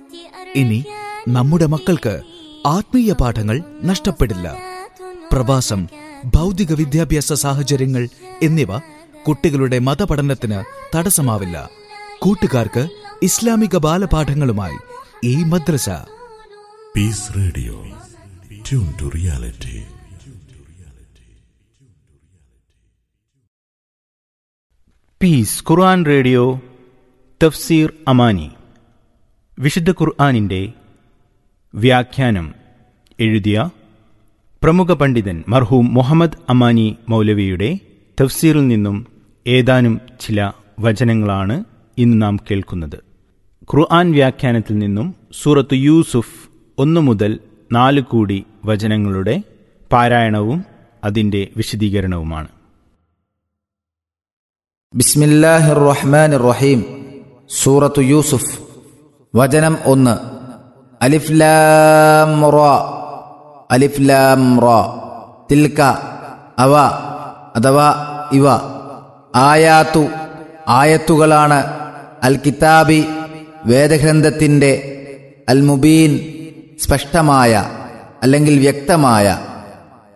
ഇനി നമ്മുടെ മക്കൾക്ക് ആത്മീയ പാഠങ്ങൾ നഷ്ടപ്പെടില്ല പ്രവാസം ഭൗതിക വിദ്യാഭ്യാസ സാഹചര്യങ്ങൾ എന്നിവ കുട്ടികളുടെ മതപഠനത്തിന് തടസ്സമാവില്ല കൂട്ടുകാർക്ക് ഇസ്ലാമിക ബാലപാഠങ്ങളുമായി ഈ മദ്രസ peace radio tune to reality peace Quran radio Tafsir Amani വിശുദ്ധ ഖുർആാനിൻ്റെ വ്യാഖ്യാനം എഴുതിയ പ്രമുഖ പണ്ഡിതൻ മർഹൂം മുഹമ്മദ് അമാനി മൗലവിയുടെ തഫ്സീറിൽ നിന്നും ഏതാനും ചില വചനങ്ങളാണ് ഇന്ന് നാം കേൾക്കുന്നത് ഖുർആൻ വ്യാഖ്യാനത്തിൽ നിന്നും സൂറത്ത് യൂസുഫ് ഒന്നു മുതൽ നാല് കൂടി വചനങ്ങളുടെ പാരായണവും അതിൻ്റെ വിശദീകരണവുമാണ് ബിസ്മില്ലാഹിർ റഹ്മാനിർ റഹീം സൂറത്തു യൂസുഫ് വചനം ഒന്ന് അലിഫ് ലാം റ അലിഫ് ലാം റ തിൽക അവ അഥവാ ഇവ ആയാത്തു ആയത്തുകളാണ് അൽ കിതാബി വേദഗ്രന്ഥത്തിൻ്റെ അൽ മുബീൻ സ്പഷ്ടമായ അല്ലെങ്കിൽ വ്യക്തമായ